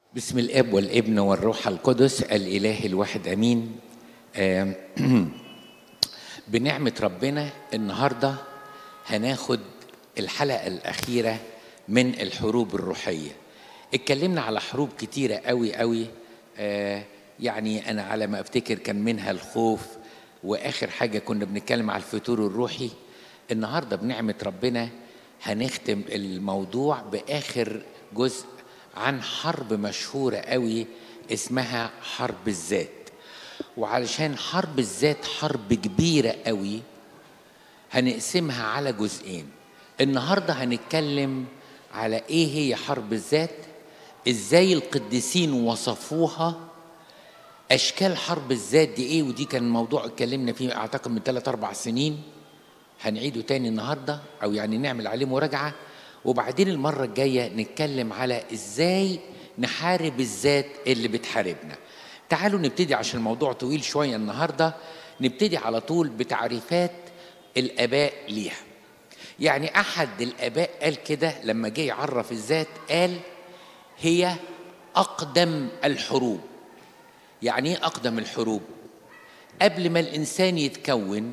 بسم الاب والابن والروح القدس الاله الواحد امين آم، بنعمه ربنا النهارده هناخد الحلقه الاخيره من الحروب الروحيه اتكلمنا على حروب كتيره قوي قوي آه، يعني انا على ما افتكر كان منها الخوف واخر حاجه كنا بنتكلم على الفتور الروحي النهارده بنعمه ربنا هنختم الموضوع باخر جزء عن حرب مشهوره قوي اسمها حرب الذات وعلشان حرب الذات حرب كبيره قوي هنقسمها على جزئين النهارده هنتكلم على ايه هي حرب الذات ازاي القديسين وصفوها اشكال حرب الذات دي ايه ودي كان موضوع اتكلمنا فيه اعتقد من 3 4 سنين هنعيده تاني النهارده او يعني نعمل عليه مراجعه وبعدين المره الجايه نتكلم على ازاي نحارب الذات اللي بتحاربنا تعالوا نبتدي عشان الموضوع طويل شويه النهارده نبتدي على طول بتعريفات الاباء ليها يعني احد الاباء قال كده لما جه يعرف الذات قال هي اقدم الحروب يعني ايه اقدم الحروب قبل ما الانسان يتكون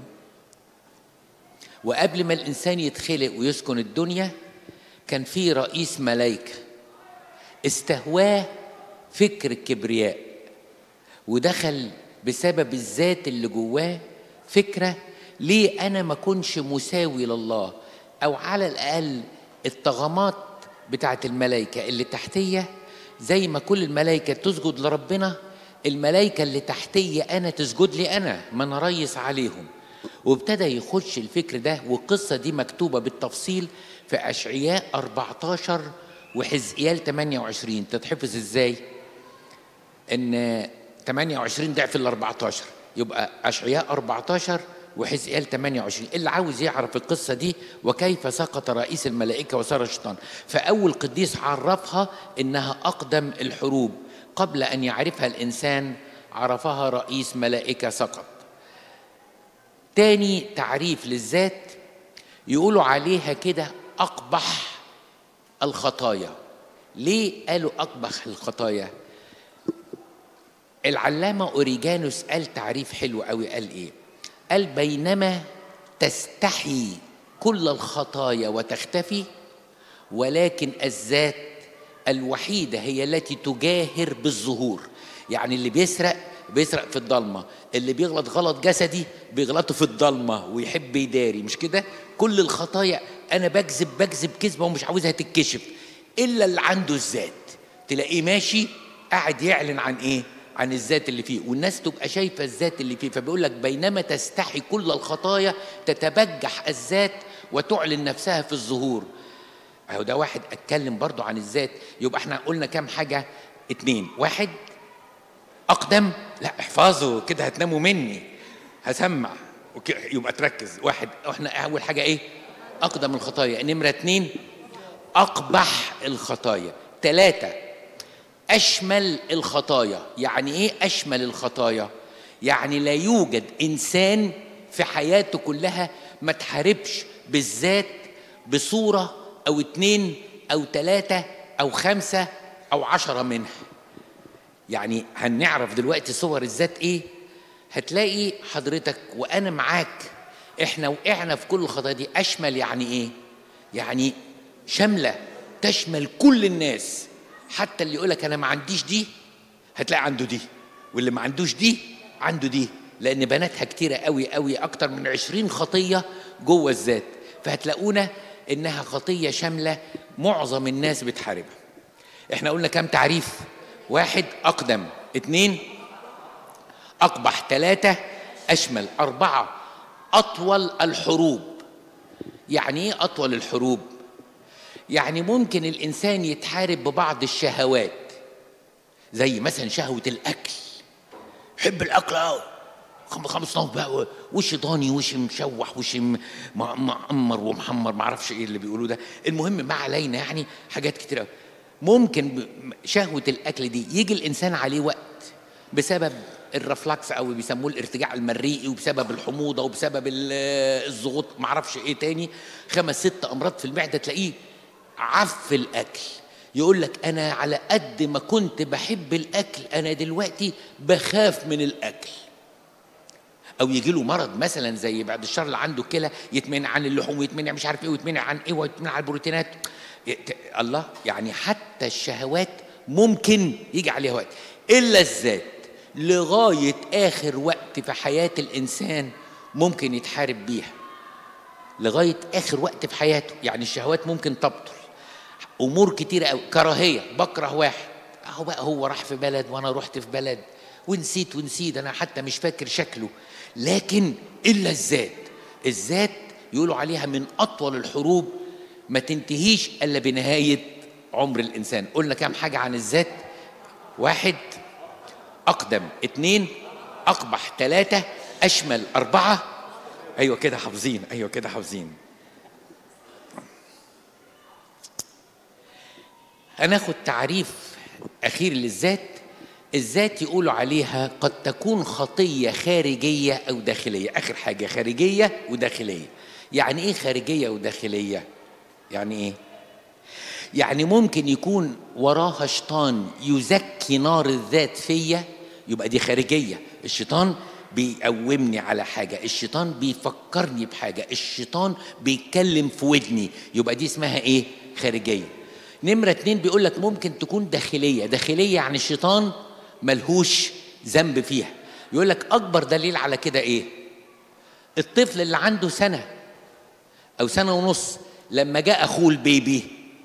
وقبل ما الانسان يتخلق ويسكن الدنيا كان في رئيس ملايكه استهواه فكر الكبرياء ودخل بسبب الذات اللي جواه فكره ليه انا ما كنش مساوي لله او على الاقل الطغمات بتاعت الملائكه اللي تحتيه زي ما كل الملائكه تسجد لربنا الملائكه اللي تحتيه انا تسجد لي انا ما انا ريس عليهم وابتدى يخش الفكر ده والقصه دي مكتوبه بالتفصيل في اشعياء 14 وحزقيال 28 تتحفظ ازاي؟ ان 28 ضعف ال 14 يبقى اشعياء 14 وحزقيال 28 اللي عاوز يعرف القصه دي وكيف سقط رئيس الملائكه وصار الشيطان فاول قديس عرفها انها اقدم الحروب قبل ان يعرفها الانسان عرفها رئيس ملائكه سقط تاني تعريف للذات يقولوا عليها كده اقبح الخطايا ليه قالوا اقبح الخطايا العلامة أوريجانوس قال تعريف حلو قوي قال إيه؟ قال بينما تستحي كل الخطايا وتختفي ولكن الذات الوحيدة هي التي تجاهر بالظهور يعني اللي بيسرق بيسرق في الضلمة اللي بيغلط غلط جسدي بيغلطه في الضلمة ويحب يداري مش كده كل الخطايا أنا بكذب بكذب كذبة ومش عاوزها تتكشف إلا اللي عنده الذات تلاقيه ماشي قاعد يعلن عن إيه عن الذات اللي فيه والناس تبقى شايفه الذات اللي فيه فبيقول لك بينما تستحي كل الخطايا تتبجح الذات وتعلن نفسها في الظهور اهو ده واحد اتكلم برضو عن الذات يبقى احنا قلنا كام حاجه اتنين واحد اقدم لا احفظوا كده هتناموا مني هسمع وك- يبقى تركز واحد احنا اول حاجه ايه اقدم الخطايا نمره اتنين اقبح الخطايا ثلاثه أشمل الخطايا يعني إيه أشمل الخطايا يعني لا يوجد إنسان في حياته كلها ما تحاربش بالذات بصورة أو اتنين أو تلاتة أو خمسة أو عشرة منها يعني هنعرف دلوقتي صور الذات إيه هتلاقي حضرتك وأنا معاك إحنا وقعنا في كل الخطايا دي أشمل يعني إيه يعني شاملة تشمل كل الناس حتى اللي يقولك انا ما عنديش دي هتلاقي عنده دي واللي ما عندوش دي عنده دي لان بناتها كتيرة قوي قوي اكتر من عشرين خطية جوه الذات فهتلاقونا انها خطية شاملة معظم الناس بتحاربها احنا قلنا كام تعريف واحد اقدم اتنين اقبح ثلاثة اشمل اربعة اطول الحروب يعني ايه اطول الحروب يعني ممكن الانسان يتحارب ببعض الشهوات زي مثلا شهوه الاكل يحب الاكل قوي خمس صنف بقى وش ضاني وش مشوح وش م- م- معمر ومحمر ما اعرفش ايه اللي بيقولوه ده المهم ما علينا يعني حاجات كتير قوي ممكن ب- شهوه الاكل دي يجي الانسان عليه وقت بسبب الرفلكس او بيسموه الارتجاع المريئي وبسبب الحموضه وبسبب ال- الضغوط ما اعرفش ايه تاني خمس ست امراض في المعده تلاقيه عف الاكل يقول لك انا على قد ما كنت بحب الاكل انا دلوقتي بخاف من الاكل او يجي له مرض مثلا زي بعد الشر اللي عنده كلى يتمنع عن اللحوم ويتمنع مش عارف ايه ويتمنع عن ايه ويتمنع عن البروتينات يت- الله يعني حتى الشهوات ممكن يجي عليها وقت الا الذات لغايه اخر وقت في حياه الانسان ممكن يتحارب بيها لغايه اخر وقت في حياته يعني الشهوات ممكن تبطل امور كتيره قوي كراهيه بكره واحد اهو بقى هو راح في بلد وانا رحت في بلد ونسيت ونسيت انا حتى مش فاكر شكله لكن الا الذات الذات يقولوا عليها من اطول الحروب ما تنتهيش الا بنهايه عمر الانسان قلنا كام حاجه عن الذات واحد اقدم اتنين اقبح ثلاثه اشمل اربعه ايوه كده حافظين ايوه كده حافظين هناخد تعريف اخير للذات الذات يقولوا عليها قد تكون خطيه خارجيه او داخليه اخر حاجه خارجيه وداخليه يعني ايه خارجيه وداخليه يعني ايه يعني ممكن يكون وراها شيطان يزكي نار الذات فيا يبقى دي خارجيه الشيطان بيقومني على حاجه الشيطان بيفكرني بحاجه الشيطان بيتكلم في ودني يبقى دي اسمها ايه خارجيه نمرة اتنين بيقول لك ممكن تكون داخلية داخلية يعني الشيطان ملهوش ذنب فيها يقول لك أكبر دليل على كده إيه الطفل اللي عنده سنة أو سنة ونص لما جاء أخوه البيبي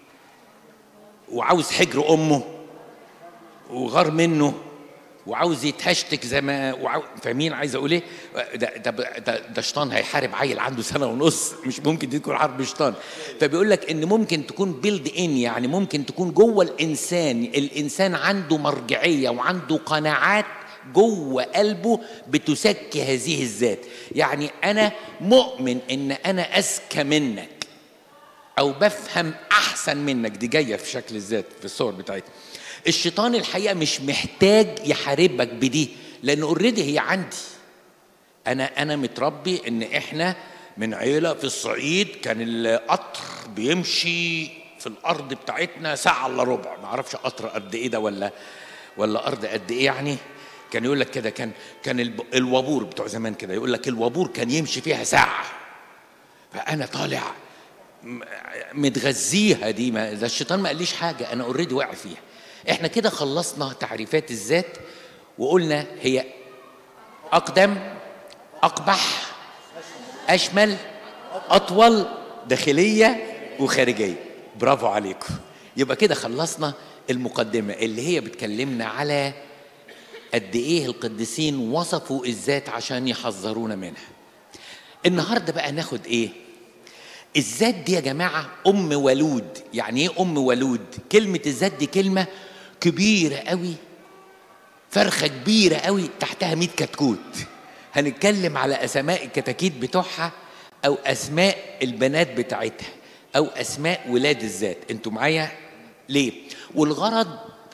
وعاوز حجر أمه وغار منه وعاوز يتهشتك زي ما وعاو... فاهمين عايز اقول ايه؟ ده ده ده, ده شيطان هيحارب عيل عنده سنه ونص مش ممكن دي تكون حرب شيطان فبيقول لك ان ممكن تكون بيلد ان يعني ممكن تكون جوه الانسان الانسان عنده مرجعيه وعنده قناعات جوه قلبه بتسكي هذه الذات يعني انا مؤمن ان انا اذكى منك او بفهم احسن منك دي جايه في شكل الذات في الصور بتاعتها الشيطان الحقيقه مش محتاج يحاربك بدي لان اوريدي هي عندي انا انا متربي ان احنا من عيله في الصعيد كان القطر بيمشي في الارض بتاعتنا ساعه الا ربع ما اعرفش قطر قد ايه ده ولا ولا ارض قد ايه يعني كان يقول لك كده كان كان الب- الوابور بتوع زمان كده يقول لك الوابور كان يمشي فيها ساعه فانا طالع م- متغذيها دي ما ده الشيطان ما قاليش حاجه انا اوريدي واقع فيها احنا كده خلصنا تعريفات الذات وقلنا هي اقدم اقبح اشمل اطول داخليه وخارجيه برافو عليكم يبقى كده خلصنا المقدمه اللي هي بتكلمنا على قد ايه القديسين وصفوا الذات عشان يحذرونا منها النهارده بقى ناخد ايه الذات دي يا جماعه ام ولود يعني ايه ام ولود كلمه الذات دي كلمه كبيره قوي فرخه كبيره قوي تحتها 100 كتكوت هنتكلم على اسماء الكتاكيت بتوعها او اسماء البنات بتاعتها او اسماء ولاد الذات انتوا معايا ليه والغرض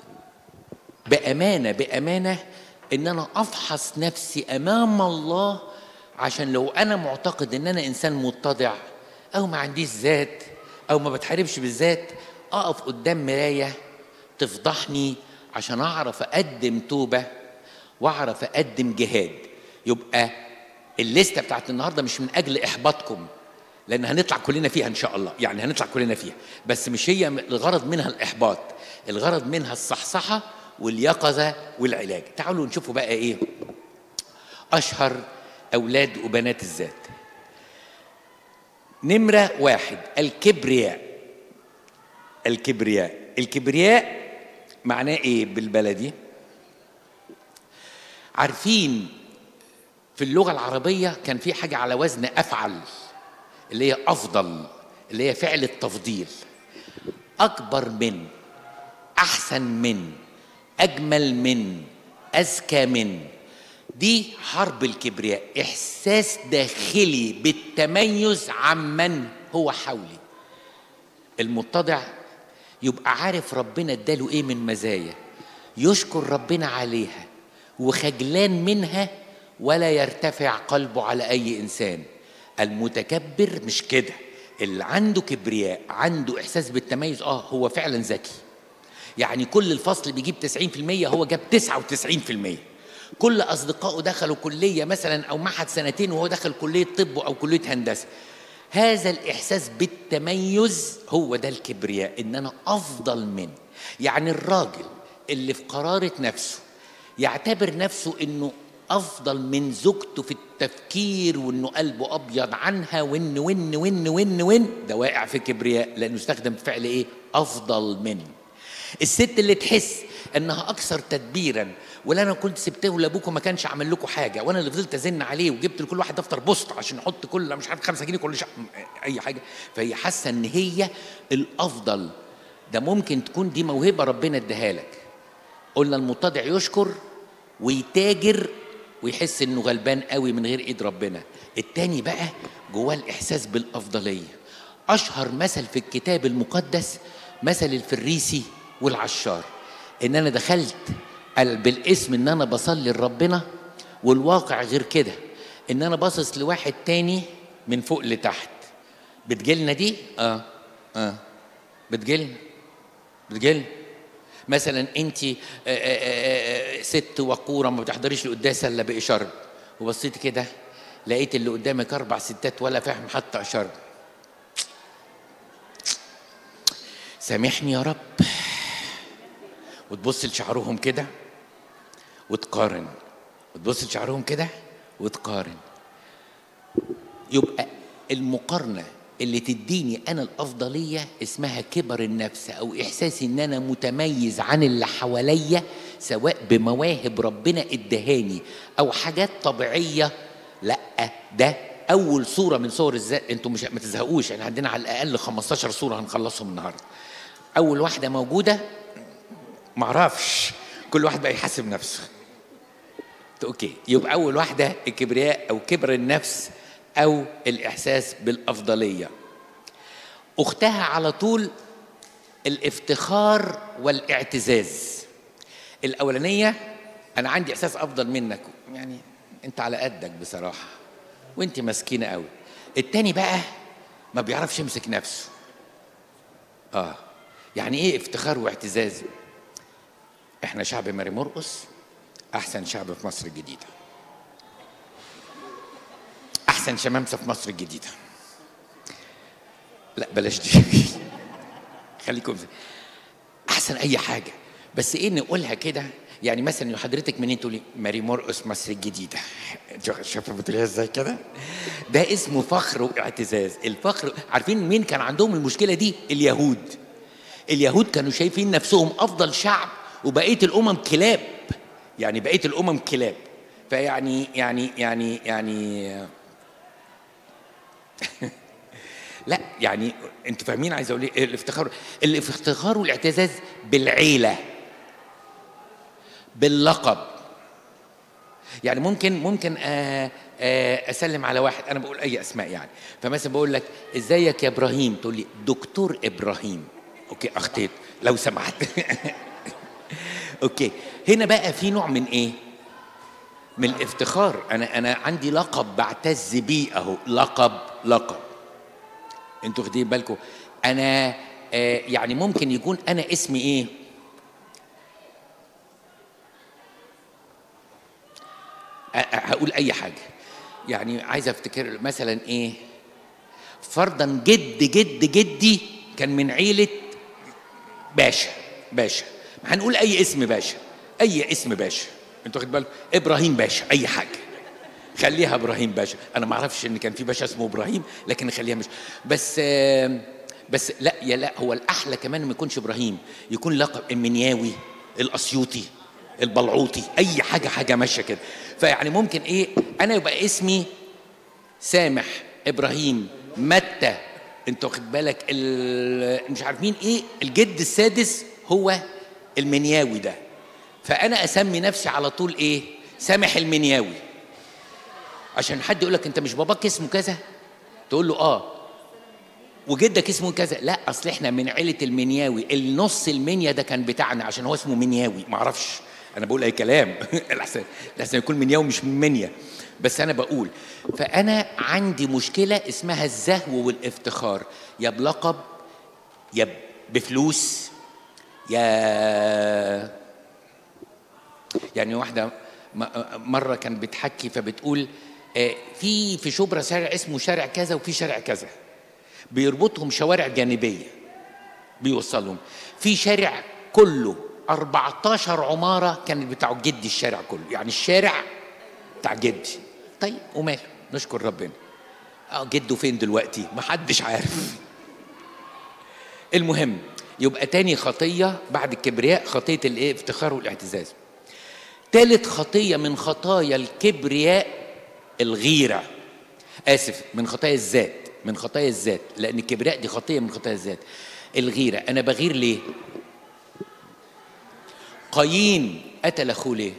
بامانه بامانه ان انا افحص نفسي امام الله عشان لو انا معتقد ان انا انسان متضع او ما عنديش ذات او ما بتحاربش بالذات اقف قدام مرايه تفضحني عشان اعرف اقدم توبه واعرف اقدم جهاد يبقى الليسته بتاعت النهارده مش من اجل احباطكم لان هنطلع كلنا فيها ان شاء الله يعني هنطلع كلنا فيها بس مش هي الغرض منها الاحباط الغرض منها الصحصحه واليقظه والعلاج تعالوا نشوفوا بقى ايه اشهر اولاد وبنات الذات نمره واحد الكبرياء الكبرياء الكبرياء معناه ايه بالبلدي عارفين في اللغه العربيه كان في حاجه على وزن افعل اللي هي افضل اللي هي فعل التفضيل اكبر من احسن من اجمل من اذكى من دي حرب الكبرياء احساس داخلي بالتميز عمن هو حولي المتضع يبقى عارف ربنا اداله ايه من مزايا يشكر ربنا عليها وخجلان منها ولا يرتفع قلبه على اي انسان المتكبر مش كده اللي عنده كبرياء عنده احساس بالتميز اه هو فعلا ذكي يعني كل الفصل بيجيب 90% هو جاب 99% كل اصدقائه دخلوا كليه مثلا او معهد سنتين وهو دخل كليه طب او كليه هندسه هذا الاحساس بالتميز هو ده الكبرياء ان انا افضل من يعني الراجل اللي في قراره نفسه يعتبر نفسه انه افضل من زوجته في التفكير وانه قلبه ابيض عنها وان وان وان وان وان ده واقع في كبرياء لانه استخدم فعل ايه افضل من الست اللي تحس انها اكثر تدبيرا ولا انا كنت سبته لابوكم ما كانش عمل لكم حاجه وانا اللي فضلت ازن عليه وجبت لكل واحد دفتر بوسط عشان نحط كل مش عارف 5 جنيه كل شهر اي حاجه فهي حاسه ان هي الافضل ده ممكن تكون دي موهبه ربنا اداها لك قلنا المتضع يشكر ويتاجر ويحس انه غلبان قوي من غير ايد ربنا التاني بقى جواه الاحساس بالافضليه اشهر مثل في الكتاب المقدس مثل الفريسي والعشار ان انا دخلت بالاسم ان انا بصلي لربنا والواقع غير كده ان انا باصص لواحد تاني من فوق لتحت بتجيلنا دي اه اه بتجيلنا بتجيلنا مثلا انت ست وقوره ما بتحضريش القداس الا باشاره وبصيت كده لقيت اللي قدامك اربع ستات ولا فاهم حتى اشاره سامحني يا رب وتبص لشعرهم كده وتقارن وتبص لشعرهم كده وتقارن يبقى المقارنه اللي تديني انا الافضليه اسمها كبر النفس او احساسي ان انا متميز عن اللي حواليا سواء بمواهب ربنا ادهاني او حاجات طبيعيه لا ده اول صوره من صور الذات انتوا مش ما تزهقوش يعني عندنا على الاقل 15 صوره هنخلصهم النهارده اول واحده موجوده معرفش كل واحد بقى يحاسب نفسه اوكي يبقى اول واحده الكبرياء او كبر النفس او الاحساس بالافضليه اختها على طول الافتخار والاعتزاز الاولانيه انا عندي احساس افضل منك يعني انت على قدك بصراحه وانت مسكينه قوي التاني بقى ما بيعرفش يمسك نفسه اه يعني ايه افتخار واعتزاز احنا شعب ماري مرقس احسن شعب في مصر الجديده احسن شمامسه في مصر الجديده لا بلاش دي خليكم احسن اي حاجه بس ايه نقولها كده يعني مثلا حضرتك منين تقولي ماري مرقس مصر الجديده شوفوا بتقوليها ازاي كده ده اسمه فخر واعتزاز الفخر عارفين مين كان عندهم المشكله دي اليهود اليهود كانوا شايفين نفسهم افضل شعب وبقيه الامم كلاب يعني بقيه الامم كلاب فيعني يعني يعني يعني لا يعني انتوا فاهمين عايز اقول ايه الافتخار الافتخار والاعتزاز بالعيله باللقب يعني ممكن ممكن آآ آآ اسلم على واحد انا بقول اي اسماء يعني فمثلا بقول لك ازيك يا ابراهيم تقول لي دكتور ابراهيم اوكي اخطيت لو سمحت اوكي هنا بقى في نوع من ايه من الافتخار انا انا عندي لقب بعتز بيه اهو لقب لقب انتوا واخدين بالكم انا آه يعني ممكن يكون انا اسمي ايه هقول اي حاجه يعني عايز افتكر مثلا ايه فرضا جد جد جدي كان من عيله باشا باشا هنقول اي اسم باشا اي اسم باشا انتوا واخد بالكم ابراهيم باشا اي حاجه خليها ابراهيم باشا انا ما اعرفش ان كان في باشا اسمه ابراهيم لكن نخليها مش بس بس لا يا لا هو الاحلى كمان ما يكونش ابراهيم يكون لقب المنياوي الاسيوطي البلعوطي اي حاجه حاجه ماشيه كده فيعني ممكن ايه انا يبقى اسمي سامح ابراهيم متى انت واخد بالك مش عارف مين ايه الجد السادس هو المنياوي ده فانا اسمي نفسي على طول ايه سامح المنياوي عشان حد يقول لك انت مش باباك اسمه كذا تقول له اه وجدك اسمه كذا لا اصل احنا من عيله المنياوي النص المنيا ده كان بتاعنا عشان هو اسمه منياوي معرفش انا بقول اي كلام الاحسن الاحسن يكون منياوي مش من منيا بس انا بقول فانا عندي مشكله اسمها الزهو والافتخار يا بلقب يا بفلوس يا يعني واحدة م- مرة كانت بتحكي فبتقول آه، في في شبرا شارع اسمه شارع كذا وفي شارع كذا بيربطهم شوارع جانبية بيوصلهم في شارع كله 14 عمارة كانت بتاع جدي الشارع كله يعني الشارع بتاع جدي طيب وماله نشكر ربنا اه جده فين دلوقتي محدش عارف المهم يبقى تاني خطية بعد الكبرياء خطية الايه افتخار والاعتزاز تالت خطية من خطايا الكبرياء الغيرة آسف من خطايا الذات من خطايا الذات لأن الكبرياء دي خطية من خطايا الذات الغيرة أنا بغير ليه؟ قايين قتل أخوه ليه؟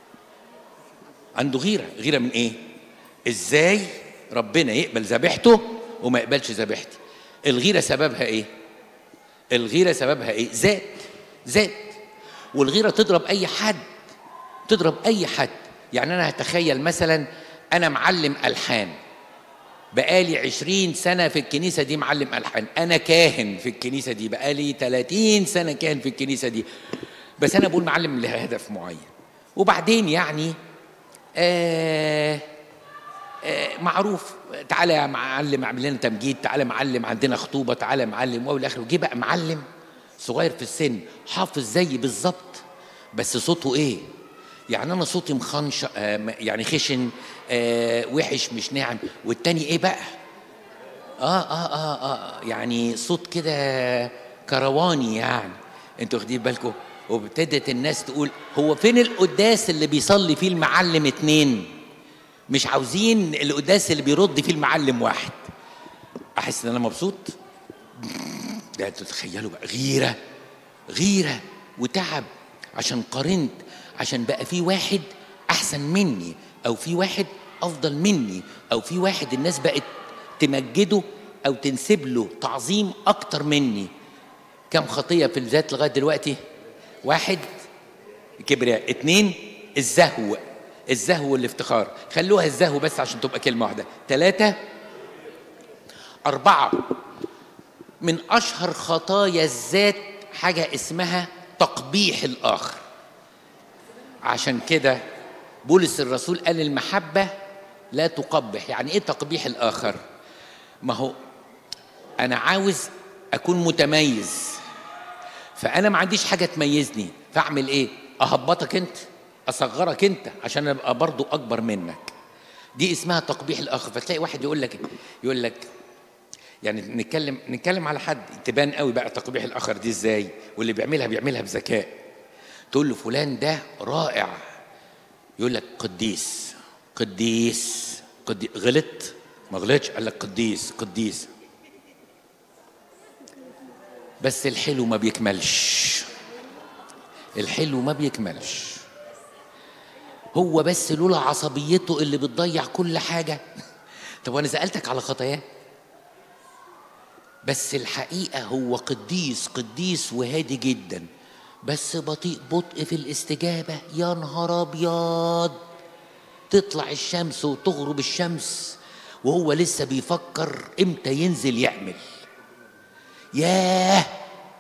عنده غيرة غيرة من إيه؟ إزاي ربنا يقبل ذبيحته وما يقبلش ذبيحتي الغيرة سببها إيه؟ الغيرة سببها إيه؟ ذات ذات والغيرة تضرب أي حد تضرب أي حد يعني أنا هتخيل مثلا أنا معلم ألحان بقالي عشرين سنة في الكنيسة دي معلم ألحان أنا كاهن في الكنيسة دي بقالي تلاتين سنة كاهن في الكنيسة دي بس أنا بقول معلم لهدف معين وبعدين يعني آه آه معروف تعالى يا معلم اعمل لنا تمجيد تعالى معلم عندنا خطوبة تعالى معلم والى آخره جه بقى معلم صغير في السن حافظ زيي بالظبط بس صوته ايه يعني انا صوتي مخنش آه م- يعني خشن آه وحش مش ناعم والتاني ايه بقى اه اه اه اه يعني صوت كده كرواني يعني انتوا واخدين بالكم وابتدت الناس تقول هو فين القداس اللي بيصلي فيه المعلم اتنين مش عاوزين القداس اللي بيرد فيه المعلم واحد احس ان انا مبسوط ده انتوا تتخيلوا بقى غيره غيره وتعب عشان قارنت عشان بقى في واحد احسن مني او في واحد افضل مني او في واحد الناس بقت تمجده او تنسب له تعظيم اكتر مني كم خطيه في الذات لغايه دلوقتي واحد كبرياء اتنين الزهو الزهو والافتخار خلوها الزهو بس عشان تبقى كلمه واحده ثلاثه اربعه من اشهر خطايا الذات حاجه اسمها تقبيح الاخر عشان كده بولس الرسول قال المحبه لا تقبح يعني ايه تقبيح الاخر ما هو انا عاوز اكون متميز فانا ما عنديش حاجه تميزني فاعمل ايه اهبطك انت اصغرك انت عشان ابقى برضو اكبر منك دي اسمها تقبيح الاخر فتلاقي واحد يقول لك يقول لك يعني نتكلم نتكلم على حد تبان قوي بقى تقبيح الاخر دي ازاي واللي بيعملها بيعملها بذكاء تقول له فلان ده رائع يقول لك قديس قديس قديس غلط ما غلطش قال لك قديس قديس بس الحلو ما بيكملش الحلو ما بيكملش هو بس لولا عصبيته اللي بتضيع كل حاجه طب وانا سالتك على خطاياه بس الحقيقه هو قديس قديس وهادي جدا بس بطيء بطء في الاستجابه يا نهار ابيض تطلع الشمس وتغرب الشمس وهو لسه بيفكر امتى ينزل يعمل ياه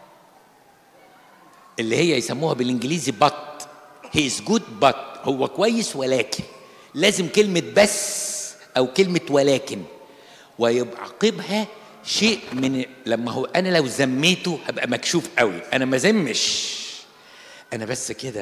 اللي هي يسموها بالانجليزي بط هي از جود بط هو كويس ولكن لازم كلمة بس أو كلمة ولكن ويعقبها شيء من لما هو أنا لو زميته هبقى مكشوف قوي أنا ما زمش أنا بس كده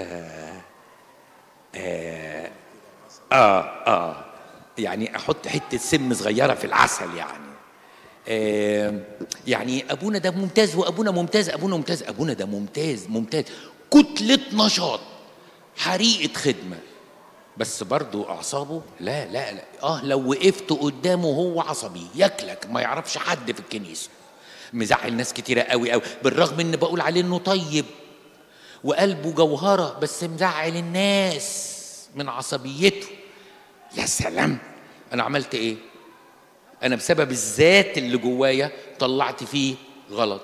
آه, آه آه يعني أحط حتة سم صغيرة في العسل يعني آه، يعني ابونا ده ممتاز وابونا ممتاز ابونا ممتاز ابونا ده ممتاز ممتاز كتلة نشاط حريقة خدمة بس برضو أعصابه لا لا لا آه لو وقفت قدامه هو عصبي ياكلك ما يعرفش حد في الكنيسة مزعل ناس كتيرة قوي قوي بالرغم إن بقول عليه إنه طيب وقلبه جوهرة بس مزعل الناس من عصبيته يا سلام أنا عملت إيه؟ انا بسبب الذات اللي جوايا طلعت فيه غلط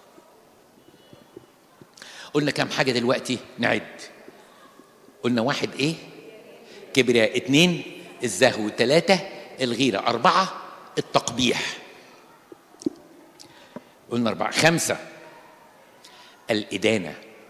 قلنا كام حاجه دلوقتي نعد قلنا واحد ايه كبرياء اتنين الزهو ثلاثة الغيرة أربعة التقبيح قلنا أربعة خمسة الإدانة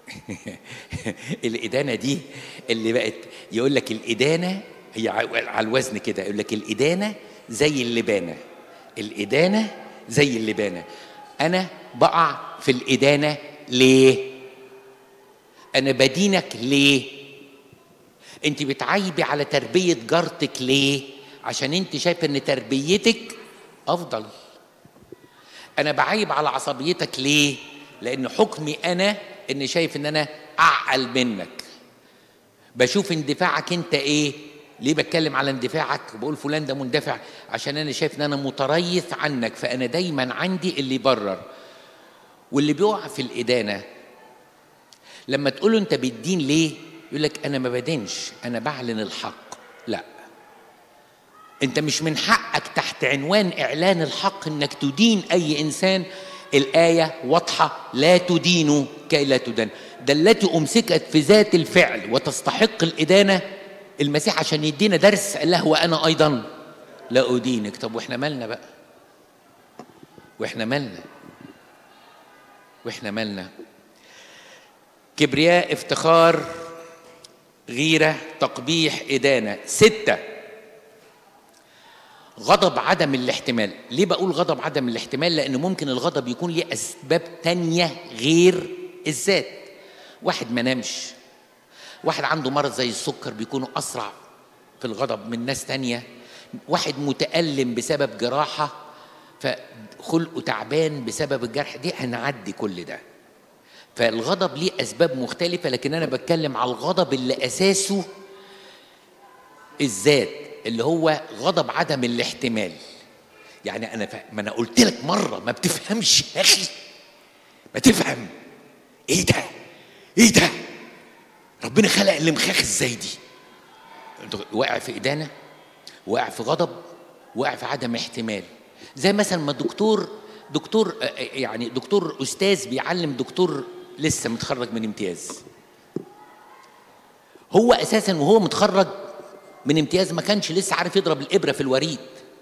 الإدانة دي اللي بقت يقول لك الإدانة هي على الوزن كده يقول لك الإدانة زي اللبانة الإدانة زي اللبانة أنا بقع في الإدانة ليه؟ أنا بدينك ليه؟ أنت بتعيبي على تربية جارتك ليه؟ عشان أنت شايفة إن تربيتك أفضل أنا بعيب على عصبيتك ليه؟ لأن حكمي أنا إني شايف إن أنا أعقل منك بشوف اندفاعك أنت إيه؟ ليه بتكلم على اندفاعك وبقول فلان ده مندفع عشان انا شايف ان انا متريث عنك فانا دايما عندي اللي يبرر واللي بيقع في الادانه لما تقول له انت بتدين ليه يقول لك انا ما بدينش انا بعلن الحق لا انت مش من حقك تحت عنوان اعلان الحق انك تدين اي انسان الايه واضحه لا تدينوا كي لا تدان ده التي امسكت في ذات الفعل وتستحق الادانه المسيح عشان يدينا درس قال له وانا ايضا لا ادينك طب واحنا مالنا بقى واحنا مالنا واحنا مالنا كبرياء افتخار غيره تقبيح ادانه سته غضب عدم الاحتمال ليه بقول غضب عدم الاحتمال لان ممكن الغضب يكون ليه اسباب تانية غير الذات واحد ما نامش واحد عنده مرض زي السكر بيكونوا أسرع في الغضب من ناس تانية واحد متألم بسبب جراحة فخلقه تعبان بسبب الجرح دي هنعدي كل ده فالغضب ليه أسباب مختلفة لكن أنا بتكلم على الغضب اللي أساسه الذات اللي هو غضب عدم الاحتمال يعني أنا ف... ما أنا قلت لك مرة ما بتفهمش يا أخي ما تفهم إيه ده إيه ده ربنا خلق المخاخ ازاي دي واقع في ادانه واقع في غضب واقع في عدم احتمال زي مثلا ما دكتور دكتور يعني دكتور استاذ بيعلم دكتور لسه متخرج من امتياز هو اساسا وهو متخرج من امتياز ما كانش لسه عارف يضرب الابره في الوريد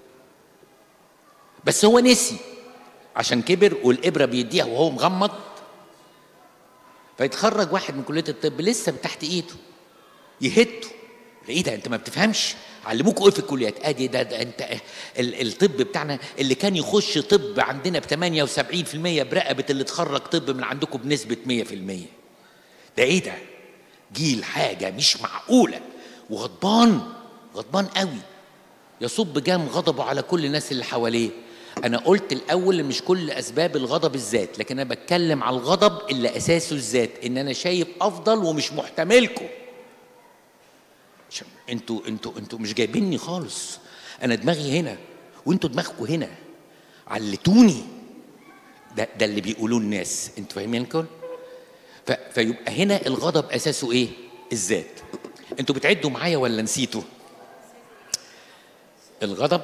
بس هو نسي عشان كبر والابره بيديها وهو مغمض فيتخرج واحد من كليه الطب لسه تحت ايده يهته ايه ده انت ما بتفهمش علموكوا ايه في الكليات ادي ده, ده انت الطب بتاعنا اللي كان يخش طب عندنا ب 78% برقبه اللي اتخرج طب من عندكم بنسبه 100% ده ايه ده جيل حاجه مش معقوله وغضبان غضبان قوي يصب جام غضبه على كل الناس اللي حواليه انا قلت الاول مش كل اسباب الغضب الذات لكن انا بتكلم على الغضب اللي اساسه الذات ان انا شايف افضل ومش محتملكم انتوا انتوا انتوا مش جايبيني خالص انا دماغي هنا وانتوا دماغكم هنا علتوني ده ده اللي بيقولوه الناس انتوا فاهمين الكل فيبقى هنا الغضب اساسه ايه الذات انتوا بتعدوا معايا ولا نسيتوا الغضب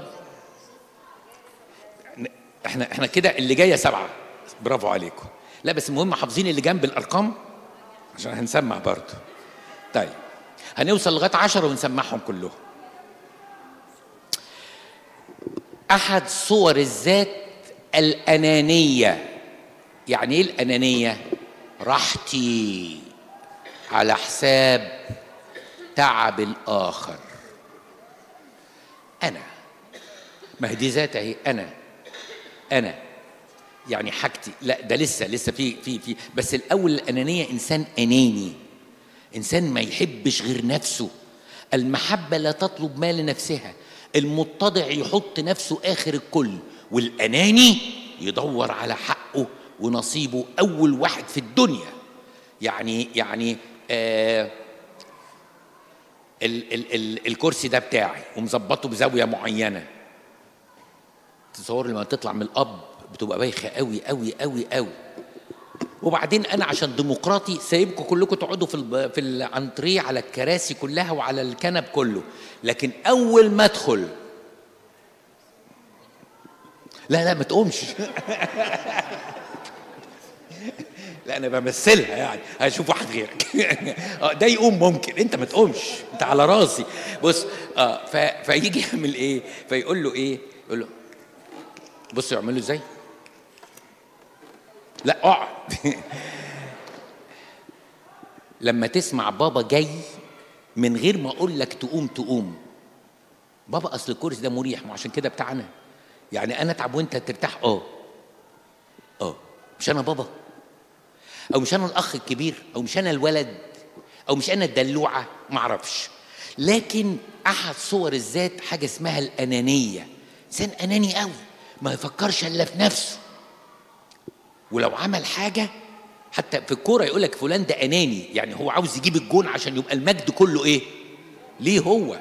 احنا احنا كده اللي جايه سبعه برافو عليكم لا بس المهم حافظين اللي جنب الارقام عشان هنسمع برضه طيب هنوصل لغايه عشرة ونسمعهم كلهم احد صور الذات الانانيه يعني ايه الانانيه راحتي على حساب تعب الاخر انا ما هي دي ذات اهي انا انا يعني حاجتي لا ده لسه لسه في في في بس الاول الانانيه انسان اناني انسان ما يحبش غير نفسه المحبه لا تطلب ما لنفسها المتضع يحط نفسه اخر الكل والاناني يدور على حقه ونصيبه اول واحد في الدنيا يعني يعني آه ال ال ال الكرسي ده بتاعي ومظبطه بزاويه معينه تصور لما تطلع من الاب بتبقى بايخه قوي قوي قوي قوي وبعدين انا عشان ديمقراطي سايبكم كلكم تقعدوا في ال في الانتريه على الكراسي كلها وعلى الكنب كله لكن اول ما ادخل لا لا ما تقومش لا انا بمثلها يعني هشوف واحد غيرك ده يقوم ممكن انت ما تقومش انت على راسي بص اه ف... فيجي يعمل ايه فيقول له ايه يقول له بص يعملوا ازاي لا اقعد لما تسمع بابا جاي من غير ما اقول لك تقوم تقوم بابا اصل الكرسي ده مريح ما عشان كده بتاعنا يعني انا اتعب وانت ترتاح اه اه مش انا بابا او مش انا الاخ الكبير او مش انا الولد او مش انا الدلوعه ما اعرفش لكن احد صور الذات حاجه اسمها الانانيه انسان اناني قوي ما يفكرش الا في نفسه ولو عمل حاجه حتى في الكوره يقول لك فلان ده اناني يعني هو عاوز يجيب الجون عشان يبقى المجد كله ايه ليه هو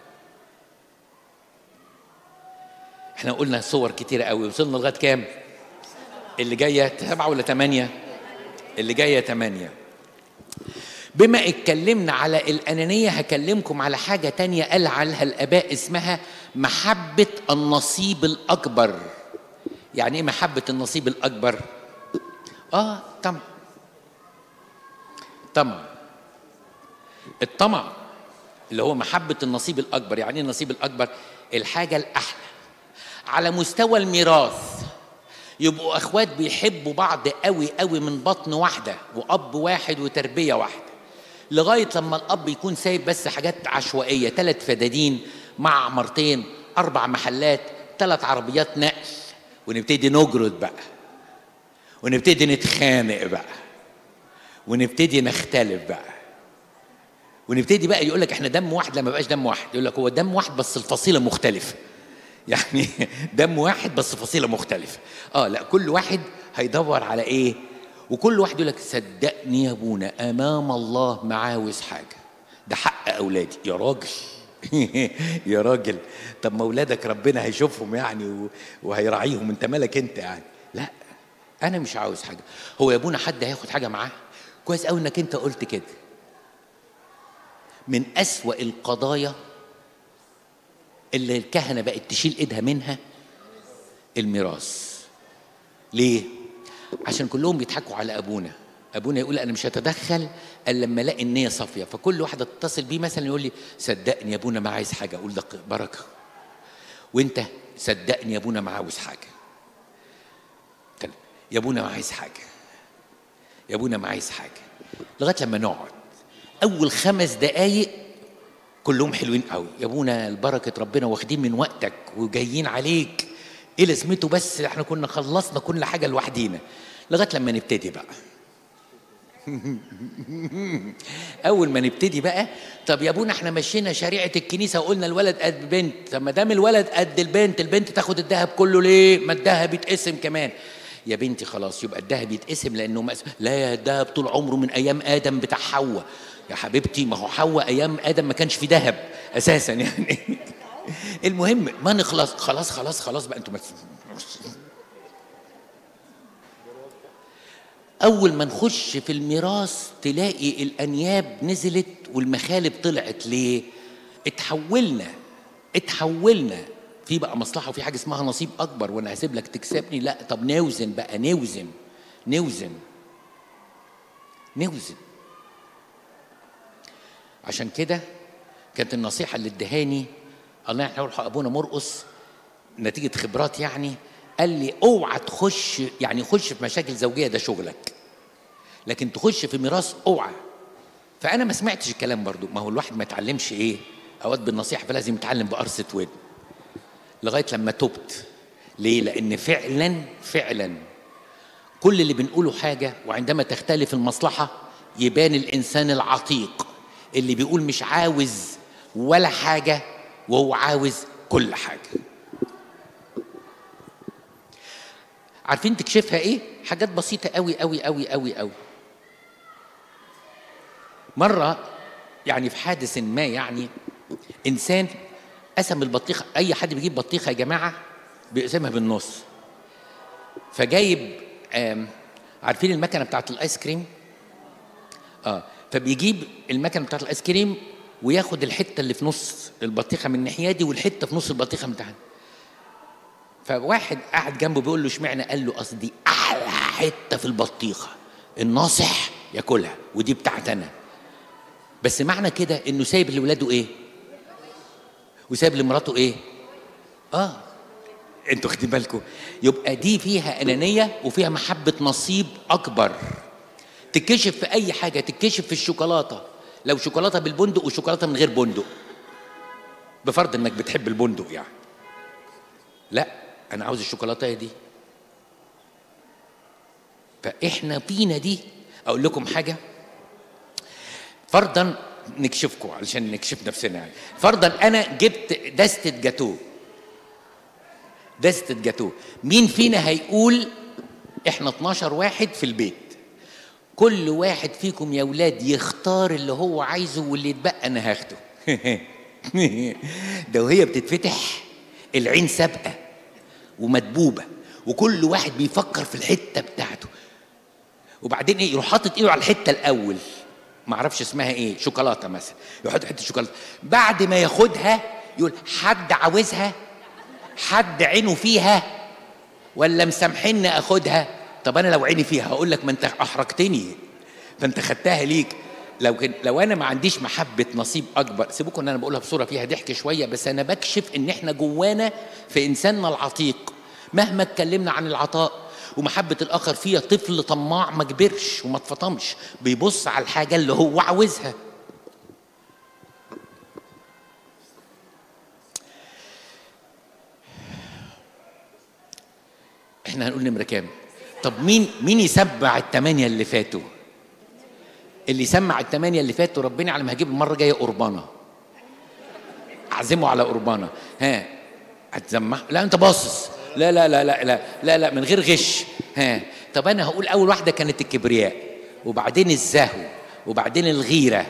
احنا قلنا صور كتيره قوي وصلنا لغايه كام اللي جايه سبعه ولا ثمانيه اللي جايه ثمانيه بما اتكلمنا على الأنانية هكلمكم على حاجة تانية قال عنها الآباء اسمها محبة النصيب الأكبر يعني إيه محبة النصيب الأكبر؟ آه طمع طمع الطمع اللي هو محبة النصيب الأكبر يعني إيه النصيب الأكبر؟ الحاجة الأحلى على مستوى الميراث يبقوا اخوات بيحبوا بعض قوي قوي من بطن واحده واب واحد وتربيه واحده لغايه لما الاب يكون سايب بس حاجات عشوائيه ثلاث فدادين مع عمارتين اربع محلات ثلاث عربيات نقل ونبتدي نجرد بقى ونبتدي نتخانق بقى ونبتدي نختلف بقى ونبتدي بقى يقول لك احنا دم واحد لما بقاش دم واحد يقول لك هو دم واحد بس الفصيله مختلفه يعني دم واحد بس فصيله مختلفه اه لا كل واحد هيدور على ايه وكل واحد يقول لك صدقني يا ابونا امام الله ما عاوز حاجه ده حق اولادي يا راجل يا راجل طب ما اولادك ربنا هيشوفهم يعني وهيراعيهم انت مالك انت يعني لا انا مش عاوز حاجه هو يا ابونا حد هياخد حاجه معاه كويس قوي انك انت قلت كده من اسوا القضايا اللي الكهنه بقت تشيل ايدها منها الميراث ليه عشان كلهم بيضحكوا على ابونا ابونا يقول انا مش هتدخل الا لما الاقي النيه صافيه فكل واحده تتصل بيه مثلا يقول لي صدقني يا ابونا ما عايز حاجه اقول لك بركه وانت صدقني يا ابونا ما عاوز حاجه يا ابونا ما عايز حاجه يا ابونا ما عايز حاجه لغايه لما نقعد اول خمس دقايق كلهم حلوين قوي يا ابونا البركه ربنا واخدين من وقتك وجايين عليك ايه لازمته بس احنا كنا خلصنا كل حاجه لوحدينا لغايه لما نبتدي بقى اول ما نبتدي بقى طب يا ابونا احنا مشينا شريعه الكنيسه وقلنا الولد قد البنت طب ما دام الولد قد البنت البنت تاخد الذهب كله ليه ما الذهب يتقسم كمان يا بنتي خلاص يبقى الذهب يتقسم لانه مقسم. لا يا الذهب طول عمره من ايام ادم بتاع حواء يا حبيبتي ما هو حواء ايام ادم ما كانش في ذهب اساسا يعني المهم ما نخلص خلاص خلاص خلاص بقى انتوا اول ما نخش في الميراث تلاقي الانياب نزلت والمخالب طلعت ليه اتحولنا اتحولنا في بقى مصلحه وفي حاجه اسمها نصيب اكبر وانا هسيب لك تكسبني لا طب نوزن بقى نوزن نوزن نوزن عشان كده كانت النصيحه اللي ادهاني الله يرحمه ابونا مرقص نتيجه خبرات يعني قال لي اوعى تخش يعني خش في مشاكل زوجيه ده شغلك لكن تخش في ميراث اوعى فانا ما سمعتش الكلام برضو ما هو الواحد ما يتعلمش ايه اوقات بالنصيحه فلازم يتعلم بقرصه ودن لغايه لما تبت ليه لان فعلا فعلا كل اللي بنقوله حاجه وعندما تختلف المصلحه يبان الانسان العتيق اللي بيقول مش عاوز ولا حاجه وهو عاوز كل حاجه عارفين تكشفها ايه حاجات بسيطه قوي قوي قوي قوي قوي مره يعني في حادث ما يعني انسان قسم البطيخه اي حد بيجيب بطيخه يا جماعه بيقسمها بالنص فجايب عارفين المكنه بتاعت الايس كريم اه فبيجيب المكنه بتاعت الايس كريم وياخد الحته اللي في نص البطيخه من الناحيه دي والحته في نص البطيخه من تحت فواحد قاعد جنبه بيقول له اشمعنى قال له اصل دي احلى حته في البطيخه الناصح ياكلها ودي بتاعت انا بس معنى كده انه سايب لاولاده ايه وسايب لمراته ايه اه انتوا واخدين بالكم يبقى دي فيها انانيه وفيها محبه نصيب اكبر تتكشف في اي حاجه تتكشف في الشوكولاته لو شوكولاته بالبندق وشوكولاته من غير بندق بفرض انك بتحب البندق يعني لا انا عاوز الشوكولاته دي فاحنا فينا دي اقول لكم حاجه فرضا نكشفكم علشان نكشف نفسنا يعني فرضا انا جبت دستة جاتوه دستة جاتوه مين فينا هيقول احنا 12 واحد في البيت كل واحد فيكم يا ولاد يختار اللي هو عايزه واللي يتبقى انا هاخده ده وهي بتتفتح العين سابقه ومدبوبه وكل واحد بيفكر في الحته بتاعته وبعدين ايه يروح حاطط ايده على الحته الاول ما اعرفش اسمها ايه شوكولاته مثلا يحط حته شوكولاته بعد ما ياخدها يقول حد عاوزها حد عينه فيها ولا مسامحني اخدها طب انا لو عيني فيها هقول لك ما انت احرجتني فانت خدتها ليك لو كن لو انا ما عنديش محبه نصيب اكبر سيبوكم ان انا بقولها بصوره فيها ضحك شويه بس انا بكشف ان احنا جوانا في انساننا العتيق مهما اتكلمنا عن العطاء ومحبة الآخر فيها طفل طماع ما كبرش وما اتفطمش بيبص على الحاجة اللي هو عاوزها احنا هنقول نمرة كام طب مين مين يسمع الثمانية اللي فاتوا اللي يسمع الثمانية اللي فاتوا ربنا على ما هجيب المرة الجاية قربانة أعزمه على قربانة ها هتسمع لا أنت باصص لا لا لا لا لا لا لا من غير غش ها طب انا هقول اول واحده كانت الكبرياء وبعدين الزهو وبعدين الغيره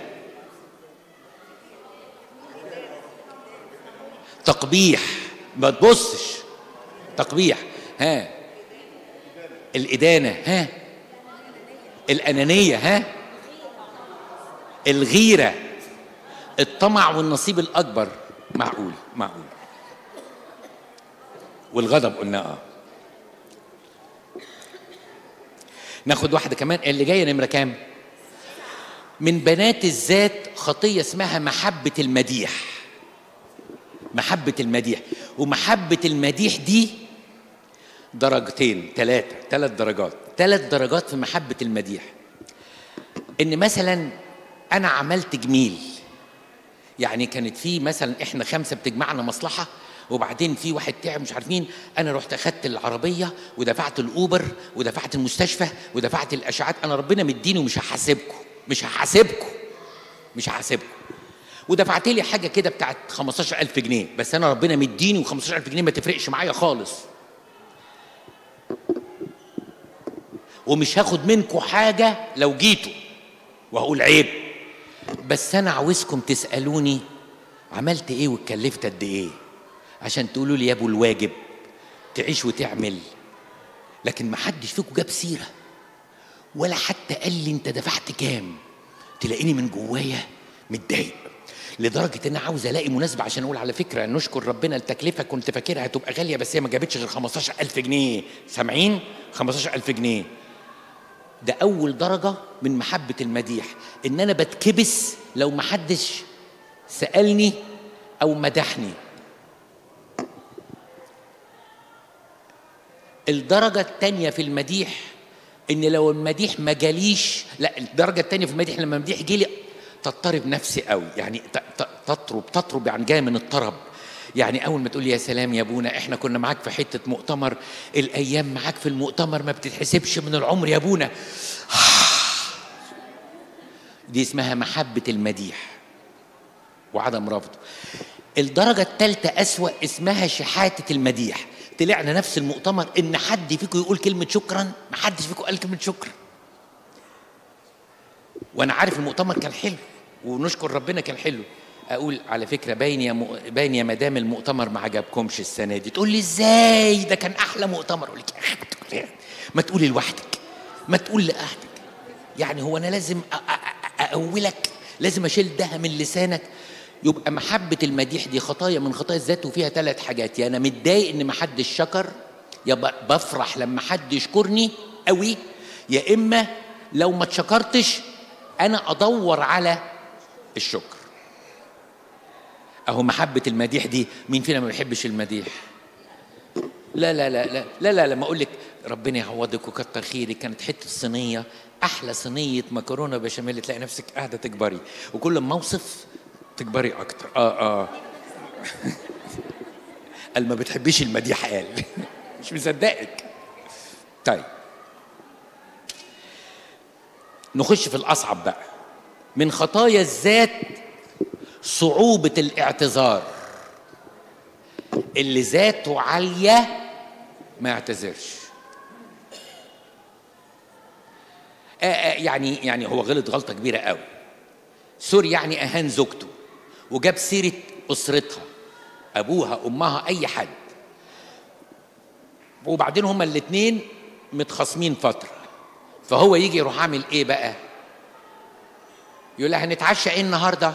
تقبيح ما تبصش تقبيح ها الإدانة ها الأنانية ها الغيرة الطمع والنصيب الأكبر معقول معقول والغضب قلنا اه ناخد واحده كمان اللي جايه نمره كام من بنات الذات خطيه اسمها محبه المديح محبه المديح ومحبه المديح دي درجتين ثلاثه ثلاث درجات ثلاث درجات في محبه المديح ان مثلا انا عملت جميل يعني كانت في مثلا احنا خمسه بتجمعنا مصلحه وبعدين في واحد تعب مش عارفين انا رحت اخدت العربيه ودفعت الاوبر ودفعت المستشفى ودفعت الاشعاعات انا ربنا مديني ومش هحاسبكم مش هحاسبكم مش هحاسبكم ودفعت لي حاجه كده بتاعت 15000 جنيه بس انا ربنا مديني و15000 جنيه ما تفرقش معايا خالص ومش هاخد منكم حاجه لو جيتوا وهقول عيب بس انا عاوزكم تسالوني عملت ايه واتكلفت قد ايه عشان تقولوا لي يا ابو الواجب تعيش وتعمل لكن ما حدش فيكم جاب سيره ولا حتى قال لي انت دفعت كام تلاقيني من جوايا متضايق لدرجة إن أنا عاوز ألاقي مناسبة عشان أقول على فكرة نشكر ربنا التكلفة كنت فاكرها هتبقى غالية بس هي ما جابتش غير 15000 جنيه سامعين؟ 15000 جنيه ده أول درجة من محبة المديح إن أنا بتكبس لو ما حدش سألني أو مدحني الدرجة الثانية في المديح إن لو المديح ما جاليش لا الدرجة الثانية في المديح لما المديح جالي تضطرب نفسي قوي يعني تطرب تطرب يعني جايه من الطرب يعني اول ما تقول لي يا سلام يا ابونا احنا كنا معاك في حته مؤتمر الايام معاك في المؤتمر ما بتتحسبش من العمر يا ابونا دي اسمها محبه المديح وعدم رفضه الدرجه الثالثه اسوا اسمها شحاته المديح طلعنا نفس المؤتمر ان حد فيكم يقول كلمه شكرا ما حدش فيكم قال كلمه شكرا وانا عارف المؤتمر كان حلو ونشكر ربنا كان حلو اقول على فكره باين يا م... باين يا مدام المؤتمر ما عجبكمش السنه دي تقول لي ازاي ده كان احلى مؤتمر اقول لك يا اخي ما تقولي لوحدك ما تقول لاهلك يعني هو انا لازم أ... أ... اقولك لازم اشيل ده من لسانك يبقى محبة المديح دي خطايا من خطايا الذات وفيها ثلاث حاجات يا يعني أنا متضايق إن محدش شكر يا بفرح لما حد يشكرني قوي يا إما لو ما اتشكرتش أنا أدور على الشكر أهو محبة المديح دي مين فينا ما بيحبش المديح لا لا لا لا لا لا, لا ما أقول لك ربنا يعوضك وكتر خيرك كانت حته صينيه احلى صينيه مكرونه بشاميل تلاقي نفسك قاعده تكبري وكل ما اوصف تكبري اكتر اه اه قال ما بتحبيش المديح قال مش مصدقك طيب نخش في الاصعب بقى من خطايا الذات صعوبه الاعتذار اللي ذاته عاليه ما يعتذرش آه آه يعني يعني هو غلط غلطه كبيره قوي سوري يعني اهان زوجته وجاب سيره اسرتها ابوها امها اي حد وبعدين هما الاثنين متخاصمين فتره فهو يجي يروح عامل ايه بقى يقول لها هنتعشى ايه النهارده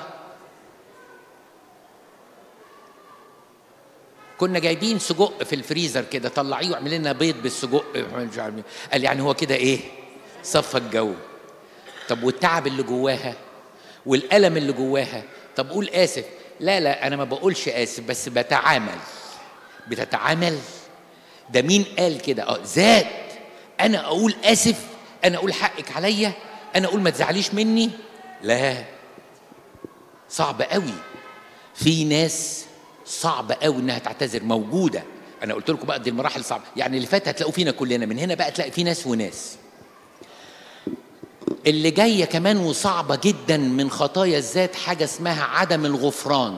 كنا جايبين سجق في الفريزر كده طلعيه واعمل لنا بيض بالسجق مش عارف إيه. قال يعني هو كده ايه صفى الجو طب والتعب اللي جواها والألم اللي جواها طب قول آسف لا لا أنا ما بقولش آسف بس بتعامل بتتعامل ده مين قال كده اه ذات أنا أقول آسف أنا أقول حقك عليا أنا أقول ما تزعليش مني لا صعب قوي في ناس صعب قوي انها تعتذر موجوده انا قلت لكم بقى دي المراحل صعبه يعني اللي فات هتلاقوا فينا كلنا من هنا بقى تلاقي في ناس وناس اللي جايه كمان وصعبه جدا من خطايا الذات حاجه اسمها عدم الغفران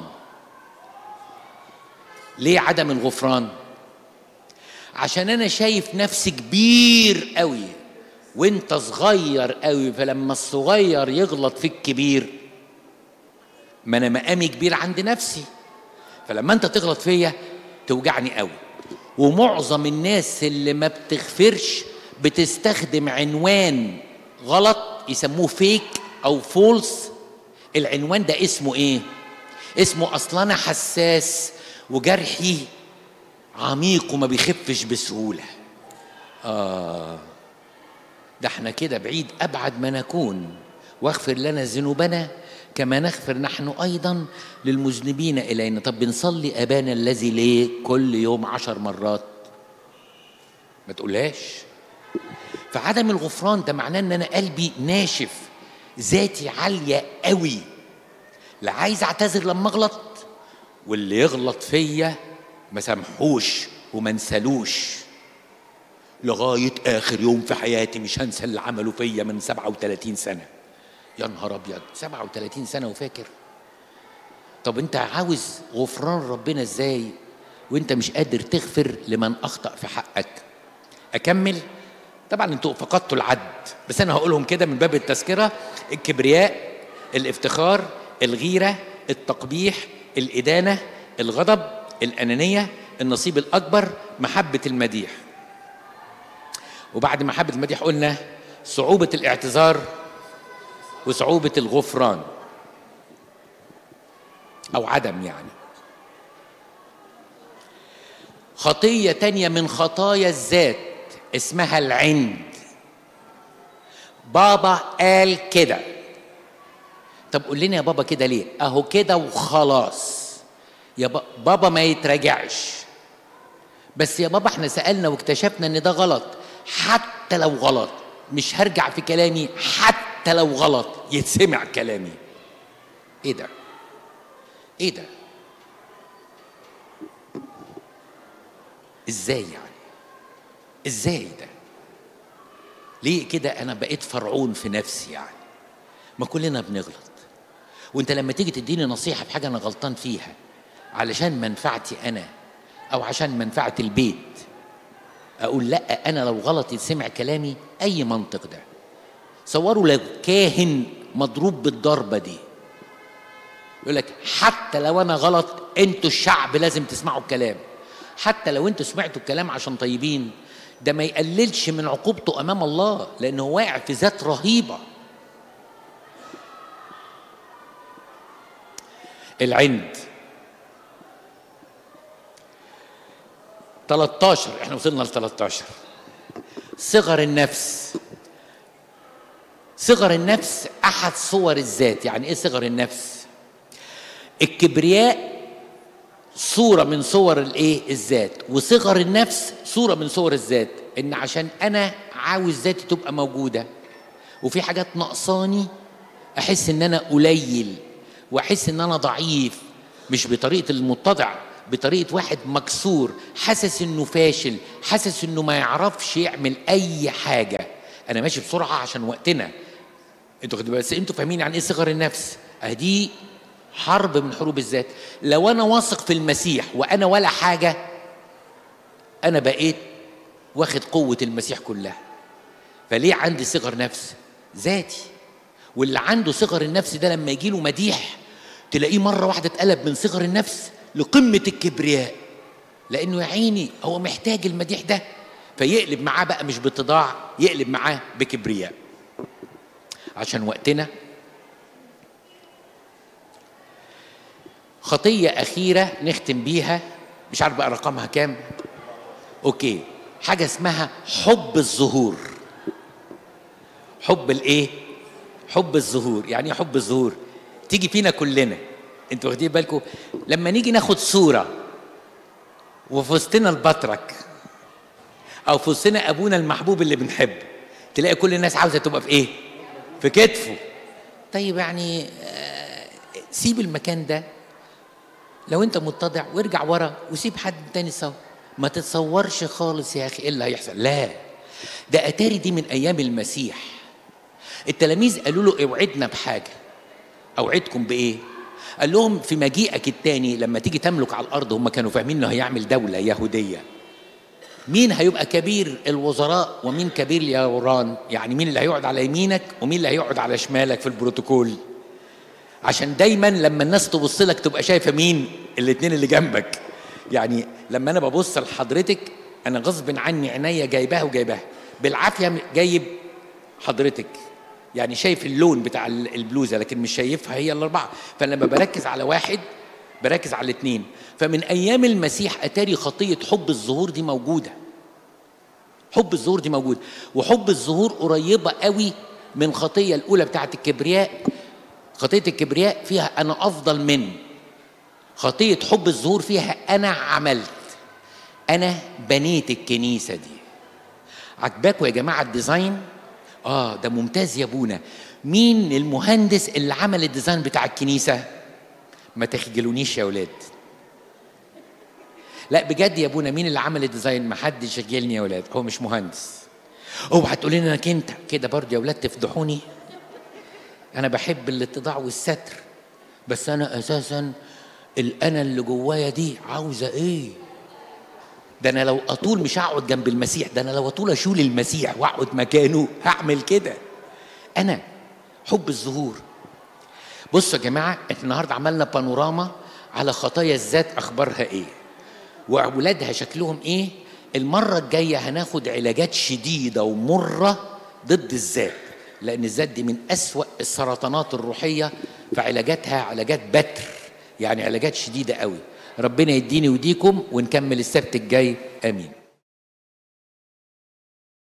ليه عدم الغفران عشان انا شايف نفسي كبير قوي وانت صغير قوي فلما الصغير يغلط في الكبير ما انا مقامي كبير عند نفسي فلما انت تغلط فيا توجعني قوي ومعظم الناس اللي ما بتغفرش بتستخدم عنوان غلط يسموه فيك او فولس العنوان ده اسمه ايه اسمه اصلا انا حساس وجرحي عميق وما بيخفش بسهوله اه ده احنا كده بعيد ابعد ما نكون واغفر لنا ذنوبنا كما نغفر نحن ايضا للمذنبين الينا طب بنصلي ابانا الذي ليه كل يوم عشر مرات ما تقولهاش فعدم الغفران ده معناه ان انا قلبي ناشف ذاتي عاليه قوي لا عايز اعتذر لما اغلط واللي يغلط فيا ما سامحوش وما انسالوش لغايه اخر يوم في حياتي مش هنسى اللي عملوا فيا من 37 سنه يا نهار ابيض 37 سنه وفاكر طب انت عاوز غفران ربنا ازاي وانت مش قادر تغفر لمن اخطا في حقك اكمل طبعا انتوا فقدتوا العد بس انا هقولهم كده من باب التذكره الكبرياء الافتخار الغيره التقبيح الادانه الغضب الانانيه النصيب الاكبر محبه المديح وبعد محبه المديح قلنا صعوبه الاعتذار وصعوبة الغفران أو عدم يعني خطية تانية من خطايا الذات اسمها العند بابا قال كده طب قول لنا يا بابا كده ليه اهو كده وخلاص يا بابا ما يتراجعش بس يا بابا احنا سألنا واكتشفنا ان ده غلط حتى لو غلط مش هرجع في كلامي حتى حتى لو غلط يتسمع كلامي ايه ده ايه ده ازاي يعني ازاي ده ليه كده انا بقيت فرعون في نفسي يعني ما كلنا بنغلط وانت لما تيجي تديني نصيحه في حاجه انا غلطان فيها علشان منفعتي انا او عشان منفعه البيت اقول لا انا لو غلط يتسمع كلامي اي منطق ده صوروا لو كاهن مضروب بالضربة دي يقول لك حتى لو أنا غلط أنتوا الشعب لازم تسمعوا الكلام حتى لو أنتوا سمعتوا الكلام عشان طيبين ده ما يقللش من عقوبته أمام الله لأنه واقع في ذات رهيبة العند 13 احنا وصلنا ل 13 صغر النفس صغر النفس احد صور الذات يعني ايه صغر النفس الكبرياء صوره من صور الايه الذات وصغر النفس صوره من صور الذات ان عشان انا عاوز ذاتي تبقى موجوده وفي حاجات ناقصاني احس ان انا قليل واحس ان انا ضعيف مش بطريقه المتضع بطريقه واحد مكسور حاسس انه فاشل حاسس انه ما يعرفش يعمل اي حاجه انا ماشي بسرعه عشان وقتنا انتوا خدوا بس انتوا فاهمين عن ايه صغر النفس اهدي حرب من حروب الذات لو انا واثق في المسيح وانا ولا حاجه انا بقيت واخد قوه المسيح كلها فليه عندي صغر نفس ذاتي واللي عنده صغر النفس ده لما يجي له مديح تلاقيه مره واحده اتقلب من صغر النفس لقمه الكبرياء لانه يا عيني هو محتاج المديح ده فيقلب معاه بقى مش باتضاع يقلب معاه بكبرياء عشان وقتنا خطية أخيرة نختم بيها مش عارف بقى رقمها كام أوكي حاجة اسمها حب الظهور حب الإيه؟ حب الظهور يعني إيه حب الظهور؟ تيجي فينا كلنا انتوا واخدين بالكم لما نيجي ناخد صورة وفي وسطنا البطرك أو في وسطنا أبونا المحبوب اللي بنحبه تلاقي كل الناس عاوزة تبقى في إيه؟ في كتفه طيب يعني آه، سيب المكان ده لو انت متضع وارجع ورا وسيب حد تاني يصور ما تتصورش خالص يا اخي ايه اللي هيحصل لا ده اتاري دي من ايام المسيح التلاميذ قالوا له اوعدنا بحاجه اوعدكم بايه قال لهم في مجيئك التاني لما تيجي تملك على الارض هم كانوا فاهمين انه هيعمل دوله يهوديه مين هيبقى كبير الوزراء ومين كبير اليوران يعني مين اللي هيقعد على يمينك ومين اللي هيقعد على شمالك في البروتوكول عشان دايما لما الناس تبص لك تبقى شايفه مين الاثنين اللي جنبك يعني لما انا ببص لحضرتك انا غصب عني عينيا جايباها وجايباها بالعافيه جايب حضرتك يعني شايف اللون بتاع البلوزه لكن مش شايفها هي الاربعه فلما بركز على واحد بركز على الاثنين فمن ايام المسيح اتاري خطيه حب الظهور دي موجوده حب الظهور دي موجود وحب الظهور قريبه قوي من خطيه الاولى بتاعت الكبرياء خطيه الكبرياء فيها انا افضل من خطيه حب الظهور فيها انا عملت انا بنيت الكنيسه دي عجباكوا يا جماعه الديزاين اه ده ممتاز يا ابونا مين المهندس اللي عمل الديزاين بتاع الكنيسه ما تخجلونيش يا ولاد لا بجد يا ابونا مين اللي عمل الديزاين ما حدش يشجلني يا ولاد هو مش مهندس اوعى تقولي لي انك انت كده برضه يا ولاد تفضحوني انا بحب الاتضاع والستر بس انا اساسا الانا اللي جوايا دي عاوزه ايه ده انا لو اطول مش هقعد جنب المسيح ده انا لو اطول اشول المسيح واقعد مكانه هعمل كده انا حب الظهور بصوا يا جماعه احنا النهارده عملنا بانوراما على خطايا الذات اخبارها ايه واولادها شكلهم ايه المره الجايه هناخد علاجات شديده ومره ضد الذات لان الذات دي من اسوا السرطانات الروحيه فعلاجاتها علاجات بتر يعني علاجات شديده قوي ربنا يديني وديكم ونكمل السبت الجاي امين